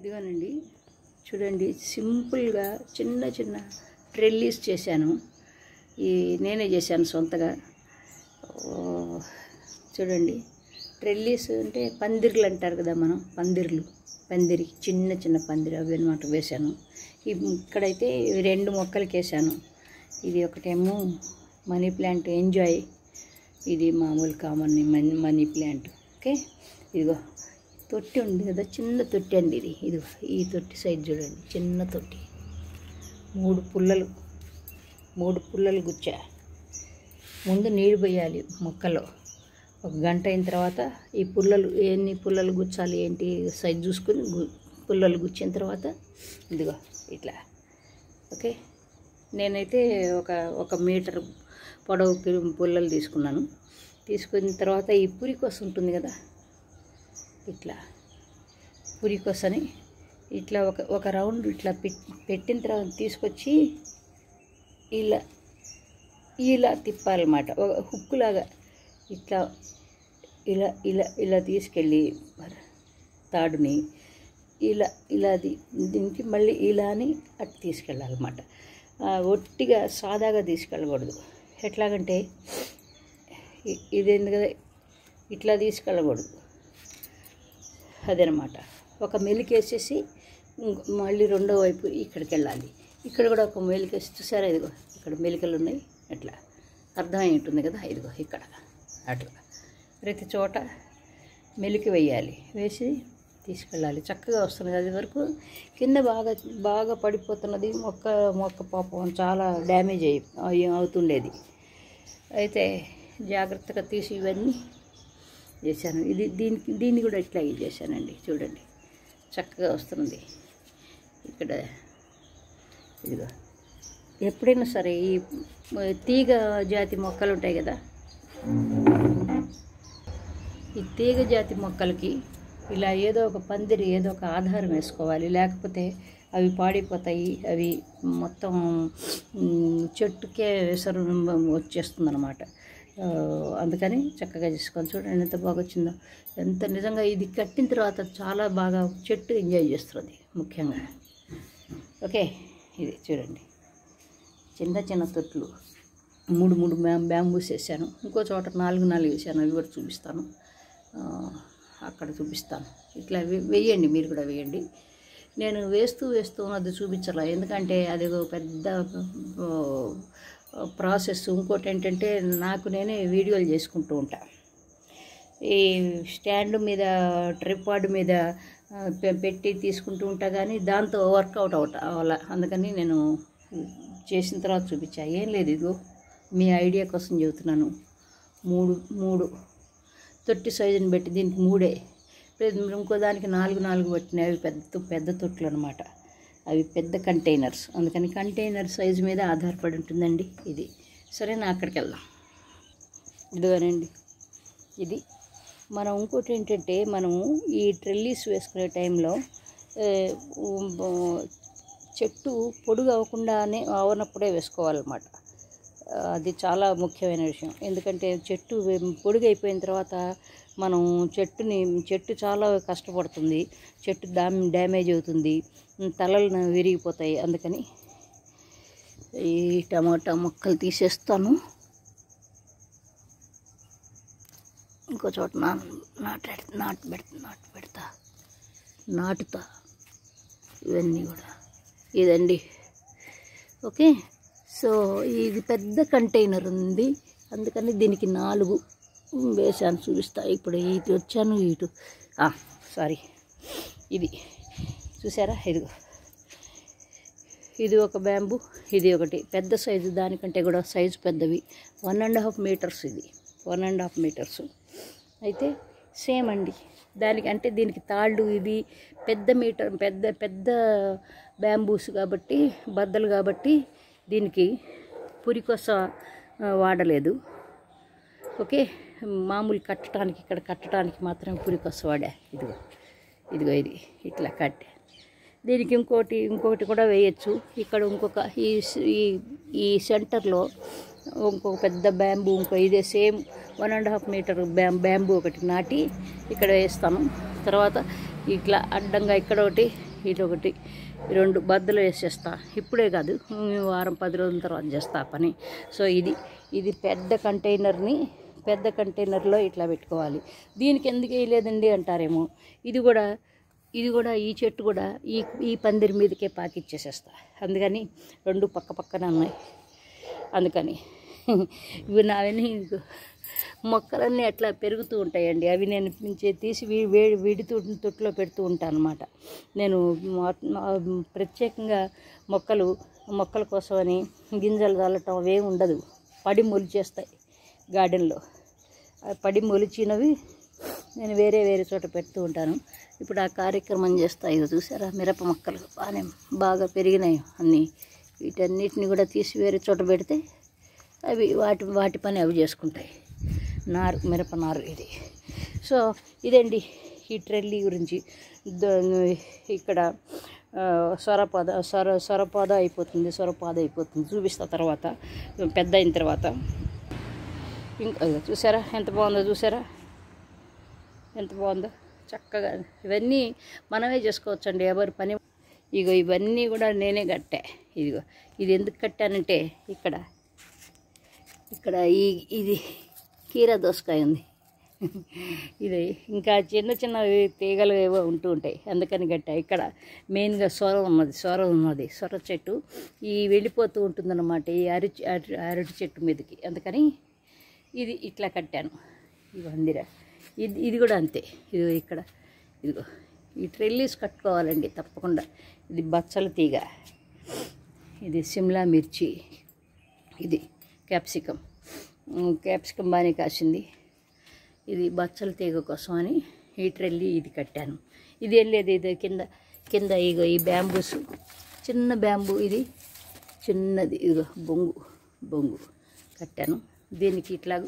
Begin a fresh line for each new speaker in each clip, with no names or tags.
ఇదిగోనండి చూడండి సింపుల్గా చిన్న చిన్న ట్రెల్లీస్ చేశాను ఈ నేనే చేశాను సొంతగా ఓ, చూడండి ట్రెల్లీస్ అంటే పందిర్లు అంటారు కదా మనం పందిర్లు పందిరి చిన్న చిన్న పందిరి అవి అనమాట వేశాను ఇవి ఇక్కడైతే ఇవి రెండు మొక్కలకి వేసాను ఇది ఒకటేమో మనీ ప్లాంట్ ఎంజాయ్ ఇది మామూలు common money money plant okay ఇదిగో తొట్టి ఉంది కదా చిన్న తొట్టి అండి ఇది ఇది ఈ తొట్టి సైజ్ చూడండి చిన్న తొట్టి మూడు పుల్లలు మూడు పుల్లలు గుచ్చా ముందు నీళ్ళు పోయాలి మొక్కలో ఒక గంట అయిన తర్వాత ఈ పుల్లలు ఎన్ని పుల్లలు గుచ్చాలి ఏంటి సైజ్ చూసుకుని గు- పుల్లలు గుచ్చిన తర్వాత ఇదిగో ఇట్లా ఓకే నేనైతే ఒక ఒక మీటర్ పొడవు కి- పుల్లలు తీసుకున్నాను తీసుకున్న తర్వాత ఈ పురికొస ఉంటుంది కదా ఇట్లా పురికొసని ఇట్లా ఒక ఒక రౌండ్ ఇట్లా పెట్- పెట్టిన తర్వాత తీసుకొచ్చి ఇలా ఇలా తిప్పాలన్నమాట ఒక హుక్కులాగా ఇట్లా ఇలా ఇలా ఇలా తీసుకెళ్ళి తాడుని ఇలా ఇలా ది- దీనికి మళ్ళీ ఇలా అని అటు తీసుకెళ్ళాలన్నమాట ఆ, ఒట్టిగా సాదాగా తీసుకెళ్ళకూడదు ఎట్లాగంటే ఇ- ఇదేంది కదా ఇట్లా తీసుకెళ్ళకూడదు అదనమాట ఒక మెలికేసేసి ఇంకో- మళ్ళీ రెండో వైపు ఇక్కడికి వెళ్ళాలి ఇక్కడ కూడా ఒక మెలికేసి చూసారా ఇదిగో ఇక్కడ మెలికలు ఉన్నాయి అట్లా అర్థమై ఉంటుంది కదా ఇదిగో ఇక్కడ అట్లా ప్రతి చోట మెలికి వేయాలి వేసి తీసుకెళ్ళాలి చక్కగా వస్తున్నది అది వరకు కింద బాగా బాగా పడిపోతున్నది మొక్క మొక్క పాపం చాలా డ్యామేజ్ అయి అయి- అవుతుండేది అయితే జాగ్రత్తగా తీసి ఇవన్నీ చేశాను ఇది దీనికి దీన్ని కూడా ఇట్లాగే చేశానండి చూడండి చక్కగా వస్తుంది ఇక్కడ ఇదిగో ఎప్పుడైనా సరే ఈ తీగ జాతి మొక్కలు ఉంటాయి కదా ఈ తీగ జాతి మొక్కలకి ఇలా ఏదో ఒక పందిరి ఏదో ఒక ఆధారం వేసుకోవాలి లేకపోతే అవి పాడిపోతాయి అవి మొత్తం మ్, చెట్టుకే విసరు వచ్చేస్తుంది అనమాట అందుకని చక్కగా చేసుకొని చూడండి ఎంత బాగా వచ్చిందో ఎంత నిజంగా ఇది కట్టిన తర్వాత చాలా బాగా చెట్టు ఎంజాయ్ చేస్తుంది ముఖ్యంగా ఓకే ఇది చూడండి చిన్న చిన్న తొట్లు మూడు మూడు బ్యాం బ్యాంబూస్ వేసాను ఇంకో చోట నాలుగు నాలుగు వేసాను అవి కూడా చూపిస్తాను ఆ, అక్కడ చూపిస్తాను ఇట్లా వే- వేయండి మీరు కూడా వేయండి నేను వేస్తూ వేస్తూ ఉన్నది చూపించాల ఎందుకంటే అది ఒక పెద్ద ఆ, ప్రాసెస్ ఇంకోటి ఏంటంటే నాకు నేనే వీడియోలు చేసుకుంటూ ఉంటా ఈ స్టాండ్ మీద ట్రిపాడ్ మీద ఆ, పె- పెట్టి తీసుకుంటూ ఉంటా కానీ దాంతో వర్కౌట్ అవుట అవ్వాల అందుకని నేను చేసిన తర్వాత చూపించా ఏం లేదు ఇదిగో మీ ఐడియా కోసం చెబుతున్నాను మూడు మూడు తొట్టి సైజుని పెట్టి దీనికి మూడే లేదు ఇంకో దానికి నాలుగు నాలుగు పట్టినాయి అవి పెద్ద పెద్ద తొట్లు అనమాట అవి పెద్ద కంటైనర్స్ అందుకని కంటైనర్ సైజు మీద ఆధారపడి ఉంటుందండి ఇది సరే నా అక్కడికి వెళ్దాం ఇదిగోనండి ఇది మనం ఇంకోటి ఏంటంటే మనము ఈ ట్రెల్లీస్ వేసుకునే టైంలో ఏ, ఉమ్, బ- చెట్టు పొడుగు అవ్వకుండానే అవనప్పుడే వేసుకోవాలన్నమాట ఆ, అది చాలా ముఖ్యమైన విషయం ఎందుకంటే చెట్టు వెం- పొడుగు అయిపోయిన తర్వాత మనం చెట్టుని చెట్టు చాలా కష్టపడుతుంది చెట్టు డామ్ డ్యామేజ్ అవుతుంది ఉమ్, తలలు విరిగిపోతాయి అందుకని ఈ టమాటా మొక్కలు తీసేస్తాను ఇంకో చోట నా నాట నాటు పెడతా నాటు పెడతా నాటుతా ఇవన్నీ కూడా ఇదండి ఓకే సో ఇది పెద్ద కంటైనర్ ఉంది అందుకని దీనికి నాలుగు వేసాను చూపిస్తా ఇప్పుడు ఇటు వచ్చాను ఇటు సారీ ఇది చూసారా ఇదిగో ఇది ఒక బ్యాంబు ఇది ఒకటి పెద్ద సైజు దానికంటే కూడా సైజు పెద్దవి వన్ అండ్ హాఫ్ మీటర్స్ ఇది వన్ అండ్ హాఫ్ మీటర్స్ అయితే సేమ్ అండి దానికి అంటే దీనికి తాళ్ళు ఇది పెద్ద మీటర్ పెద్ద పెద్ద బ్యాంబూస్ కాబట్టి బద్దలు కాబట్టి దీనికి పురికొస ఆ, వాడలేదు ఓకే మామూలు కట్టడానికి ఇక్కడ కట్టడానికి మాత్రం పురికొస వాడా ఇదిగో ఇదిగో ఇది ఇట్లా కట్టే దీనికి ఇంకోటి ఇంకొకటి కూడా వేయచ్చు ఇక్కడ ఇంకొక ఈ స్- ఈ ఈ సెంటర్లో ఇంకొక పెద్ద బ్యాంబూ ఇంకో ఇదే same one and half meter బ్యాం బ్యాంబూ ఒకటి నాటి ఇక్కడ వేస్తాను తర్వాత ఇట్లా అడ్డంగా ఇక్కడ ఒకటి ఇది ఒకటి ఈ రెండు బద్దలు వేసేస్తా ఇప్పుడే కాదు ఉమ్, వారం పది రోజుల తర్వాత చేస్తా ఆ పని సో ఇది ఇది పెద్ద కంటైనర్ని పెద్ద కంటైనర్లో ఇట్లా పెట్టుకోవాలి దీనికి ఎందుకు వేయలేదండి అంటారేమో ఇది కూడా ఇది కూడా ఈ చెట్టు కూడా ఈ ఈ పందిరి మీదకే పాకిచ్చేసేస్తా అందుకని రెండు పక్క పక్కన ఉన్నాయి అందుకని ఇవి నావన్నీ ఇదిగో మొక్కలన్నీ అట్లా పెరుగుతూ ఉంటాయండి అవి నేను పెంచే తీసి వీ- వేడి విడుతూ తొట్టులో పెడుతూ ఉంటాను అనమాట నేను మా- మా- ప్రత్యేకంగా మొక్కలు మొక్కల కోసమని గింజలు చల్లటం అవేం ఉండదు పడి మొలిచేస్తాయి గార్డెన్లో ఆ పడి మొలిచినవి నేను వేరే వేరే చోట పెడుతూ ఉంటాను ఇప్పుడు ఆ కార్యక్రమం చేస్తా ఇక చూసారా మిరప మొక్కలు బాగానే బాగా పెరిగినాయి అన్నీ వీటన్నిటిని కూడా తీసి వేరే చోట పెడితే అవి వాటి వాటి పని అవి చేసుకుంటాయి నారు మిరప నారు ఇది సో ఇదండి ఈ ట్రెల్లీ గురించి ద- ఇక్కడ ఆ, సొరపాద సొర సొరపాద అయిపోతుంది సొరపాద అయిపోతుంది చూపిస్తా తర్వాత పెద్ద అయిన తర్వాత ఇంకా ఇదిగో చూసారా ఎంత బాగుందో చూసారా ఎంత బాగుందో చక్కగా ఇవన్నీ మనమే చేసుకోవచ్చండి ఎవరి పని ఇగో ఇవన్నీ కూడా నేనే కట్టా ఇదిగో ఇది ఎందుకు కట్టానంటే ఇక్కడ ఇక్కడ ఈ ఇది కీర దోసకాయ ఉంది ఇది ఇంకా చిన్న చిన్న తీగలు ఏవో ఉంటూ ఉంటాయి అందుకని గట్టా ఇక్కడ మెయిన్గా సొర ఉన్నది సొర ఉన్నది సొర చెట్టు ఈ వెళ్ళిపోతూ ఉంటుందన్నమాట ఈ అరటి అరటి అరటి చెట్టు మీదకి అందుకని ఇది ఇట్లా కట్టాను ఈ వందిర ఇది ఇది కూడా అంతే ఇది ఇక్కడ ఇదిగో ఈ ట్రెల్లీస్ కట్టుకోవాలండి తప్పకుండా ఇది బచ్చల తీగ ఇది సిమ్లా మిర్చి ఇది క్యాప్సికమ్ ఉమ్, క్యాప్సికమ్ బాగానే కాసింది ఇది బచ్చల తీగ కోసం అని ఈ ట్రెల్లీ ఇది కట్టాను ఇది ఏం లేదు ఇది కింద కింద ఇగో ఈ బ్యాంబూస్ చిన్న బ్యాంబూ ఇది చిన్నది ఇదిగో బొంగు బొంగు కట్టాను దీనికి ఇట్లా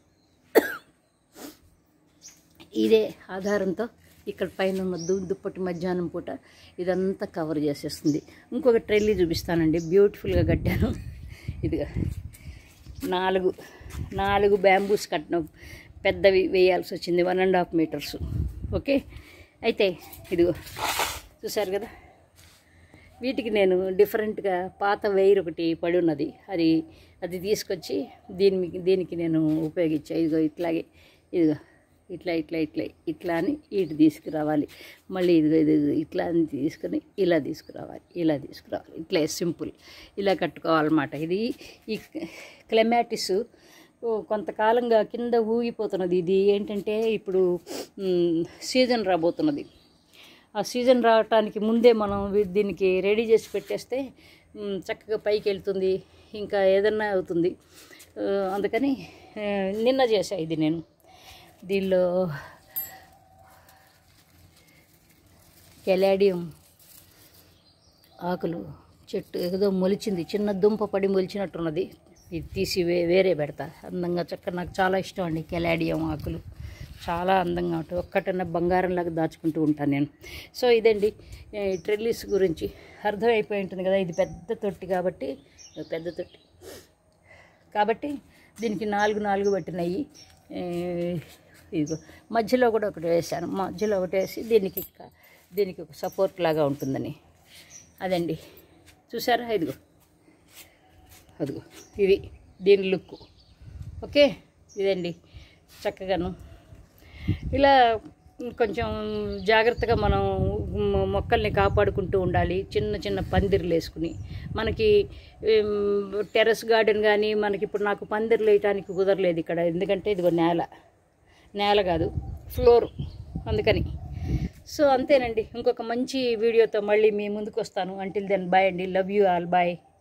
ఇదే ఆధారంతో ఇక్కడ పైన ఉన్న దు దుప్పటి మధ్యాహ్నం పూట ఇదంతా కవర్ చేసేస్తుంది ఇంకొక ట్రెల్లీ చూపిస్తానండి బ్యూటిఫుల్గా కట్టాను ఇదిగా నాలుగు నాలుగు బ్యాంబూస్ కట్టిన పెద్దవి వేయాల్సి వచ్చింది one and half meters okay అయితే ఇదిగో చూసారు కదా వీటికి నేను డిఫరెంట్గా పాత వైర్ ఒకటి పడి ఉన్నది అది అది తీసుకొచ్చి దీని దీనికి నేను ఉపయోగించా ఇదిగో ఇట్లాగే ఇదిగో ఇట్లా ఇట్లా ఇట్లా ఇట్లా అని ఇటు తీసుకురావాలి మళ్ళీ ఇదిగో ఇది ఇట్లా అని తీసుకుని ఇలా తీసుకురావాలి ఇలా తీసుకురావాలి ఇట్లా సింపుల్ ఇలా కట్టుకోవాలన్నమాట ఇది ఈ క్లెమాటిస్ ఓ కొంతకాలంగా కింద ఊగిపోతున్నది ఇది ఏంటంటే ఇప్పుడు మ్, సీజన్ రాబోతున్నది ఆ సీజన్ రావటానికి ముందే మనం వీ- దీనికి రెడీ చేసి పెట్టేస్తే మ్, చక్కగా పైకి వెళ్తుంది ఇంకా ఏదన్నా అవుతుంది ఆ, అందుకని ఆ, నిన్న చేసా ఇది నేను దీనిలో కెలాడియం ఆకులు చెట్టు ఏదో మొలిచింది చిన్న దుంప పడి మొలిచినట్టున్నది ఇది తీసి వే వేరే పెడతా అందంగా చక్క నాకు చాలా ఇష్టం అండి కెలాడియం ఆకులు చాలా అందంగా ఉంటాయి ఒక్కటన్నా బంగారంలాగా దాచుకుంటూ ఉంటాను నేను సో ఇదండి ఈ ట్రెల్లిస్ గురించి అర్థమైపోయి ఉంటుంది కదా ఇది పెద్ద తొట్టి కాబట్టి పెద్ద తొట్టి కాబట్టి దీనికి నాలుగు నాలుగు పట్టినాయి ఏ, ఇదిగో మధ్యలో కూడా ఒకటి వేశాను మధ్యలో ఒకటి వేసి దీనికి ఇక- దీనికి ఒక సపోర్ట్ లాగా ఉంటుందని అదండి చూసారా ఇదిగో అదిగో ఇది దీని లుక్ ఓకే ఇదండి చక్కగాను ఇలా కొంచెం జాగ్రత్తగా మనం మొ- మొక్కల్ని కాపాడుకుంటూ ఉండాలి చిన్న చిన్న పందిర్లు వేసుకుని మనకి ఏం, టెర్రస్ గార్డెన్ కానీ మనకి ఇప్పుడు నాకు పందిర్లు వేయటానికి కుదరలేదు ఇక్కడ ఎందుకంటే ఇదిగో నేల నేల కాదు ఫ్లోర్ అందుకని సో అంతేనండి ఇంకొక మంచి వీడియోతో మళ్ళీ మీ ముందుకు వస్తాను అంటిల్ దెన్ బాయ్ అండి లవ్ యూ ఆల్ బాయ్